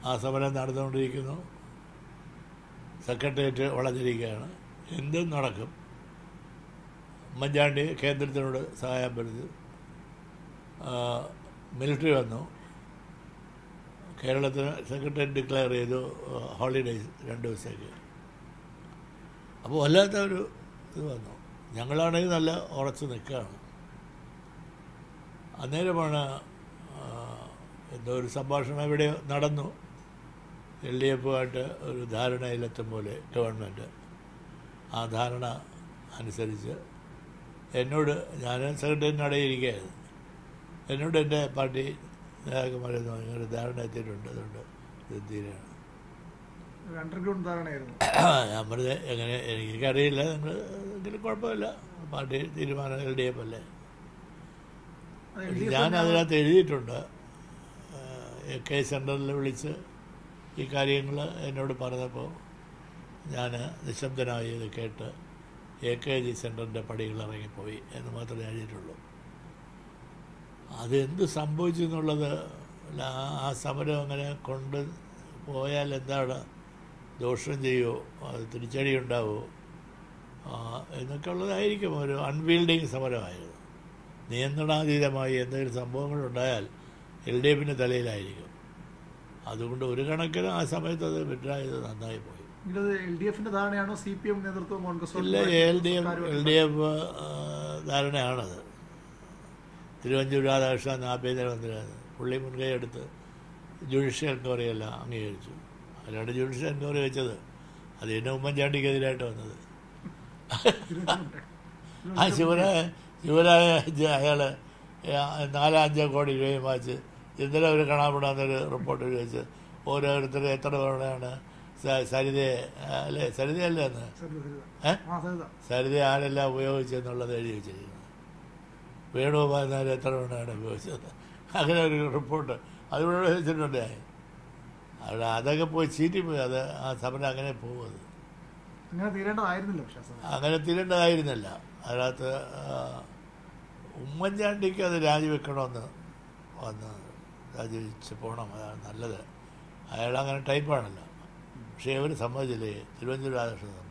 ആ സമരം നടന്നുകൊണ്ടിരിക്കുന്നു സെക്രട്ടേറിയറ്റ് വളഞ്ഞിരിക്കുകയാണ് എന്തും നടക്കും ഉമ്മൻചാണ്ടി കേന്ദ്രത്തിനോട് സഹായം വരുത്തി മിലിറ്ററി വന്നു കേരളത്തിന് സെക്രട്ടറി ഡിക്ലെയർ ചെയ്തു ഹോളിഡേയ്സ് രണ്ട് ദിവസത്തേക്ക് അപ്പോൾ വല്ലാത്ത ഒരു ഇത് വന്നു ഞങ്ങളാണെങ്കിൽ നല്ല ഉറച്ചു നിൽക്കുകയാണ് അന്നേരമാണ് ആ, എന്തോ ഒരു സംഭാഷണം ഇവിടെ നടന്നു എൽ ഡി എഫുമായിട്ട് ഒരു ധാരണയിലെത്തും പോലെ ഗവൺമെൻറ് ആ ധാരണ അനുസരിച്ച് എന്നോട് ഞാൻ സെക്രട്ടറിൻ്റെ ഇടയിരിക്കുകയായിരുന്നു എന്നോട് എൻ്റെ പാർട്ടി നേതാക്കന്മാരെന്ന് പറഞ്ഞു ഒരു ധാരണ എത്തിയിട്ടുണ്ട് അതുകൊണ്ട് ഇത് തീരെയാണ് ഒരു അണ്ടർഗ്രൗണ്ട് ധാരണയായിരുന്നു ഞാൻ പറഞ്ഞത് എങ്ങനെ എനിക്കറിയില്ല നിങ്ങൾ എങ്കിലും കുഴപ്പമില്ല പാർട്ടി തീരുമാനം എൽ ഡി എഫ് അല്ലേ അത് LDF ഞാൻ തന്നെ- അതിനകത്ത് എഴുതിയിട്ടുണ്ട് എ കെ സെൻറ്ററിൽ വിളിച്ച് ഈ കാര്യങ്ങൾ എന്നോട് പറഞ്ഞപ്പോൾ ഞാൻ നിശബ്ദനായി ഇത് കേട്ട് എ കെ ജി സെൻറ്ററിൻ്റെ പടികൾ ഇറങ്ങിപ്പോയി എന്ന് മാത്രമേ എഴുതിയിട്ടുള്ളൂ അതെന്ത് സംഭവിച്ചു എന്നുള്ളത് ആ- ആ സമരം അങ്ങനെ കൊണ്ട് പോയാൽ എന്താണ് ദോഷം ചെയ്യുമോ അത് തിരിച്ചടി ഉണ്ടാവുമോ ആ, എന്നൊക്കെ ഉള്ളതായിരിക്കും ഒരു അൺവീൽഡിങ് സമരമായിരുന്നു നിയന്ത്രണാതീതമായി എന്തെങ്കിലും സംഭവങ്ങളുണ്ടായാൽ എൽ ഡി എഫിൻ്റെ തലയിലായിരിക്കും അതുകൊണ്ട് ഒരു കണക്കിന് ആ സമയത്ത് അത് വിഡ്രായത് നന്നായി പോയി ഇത് എൽ ഡി എഫിന്റെ ധാരണയാണോ സി പി എം നേതൃത്വം കോൺഗ്രസ് ഇല്ല L D F L D F ധാരണയാണത് തിരുവഞ്ചൂർ രാധാകൃഷ്ണൻ ആഭ്യന്തരമന്ത്രിയായിരുന്നു പുള്ളി മുൻകൈ എടുത്ത് ജുഡീഷ്യൽ എൻക്വയറി എല്ലാം അംഗീകരിച്ചു അല്ലാണ്ട് ജുഡീഷ്യൽ എൻക്വയറി വെച്ചത് അത് പിന്നെ ഉമ്മൻചാണ്ടിക്കെതിരായിട്ട് വന്നത് ആ ശിവരായ ശിവരാജ് അയാൾ നാലോ അഞ്ചോ കോടി രൂപയും വാങ്ങിച്ച് ഇന്നലെ ഒരു കാണാപ്പെടാന്നൊരു റിപ്പോർട്ട് വെച്ച് ഓരോരുത്തരും എത്ര തവണയാണ് സ- സരിതയെ അല്ലേ സരിതയല്ലേ എന്ന് ഏ ആ സരിത സരിത ആരെല്ലാം ഉപയോഗിച്ചെന്നുള്ളത് എഴുതി വെച്ചിരിക്കുന്നത് വേണുഗോപാൽ നായർ എത്ര തവണയാണ് ഉപയോഗിച്ചത് അങ്ങനെ ഒരു റിപ്പോർട്ട് അതിവിടെ വെച്ചിട്ടുണ്ട് അവിടെ അതൊക്കെ പോയി ചീറ്റി പോയി അത് ആ സമരം അങ്ങനെ പോകുന്നത് അങ്ങനെ തീരേണ്ടതായിരുന്നില്ല പക്ഷേ ആ സമയം. അങ്ങനെ തീരേണ്ടതായിരുന്നില്ല അതിനകത്ത് ആ, ഉമ്മൻചാണ്ടിക്ക് അത് രാജിവെക്കണമെന്ന് വന്ന് രാജിവെച്ച് പോകണം അതാണ് നല്ലത് അയാൾ അങ്ങനെ ടൈപ്പാണല്ലോ പക്ഷേ ഇവർ സമ്മതിച്ചില്ലേ തിരുവനന്തപുരം രാധാകൃഷ്ണൻ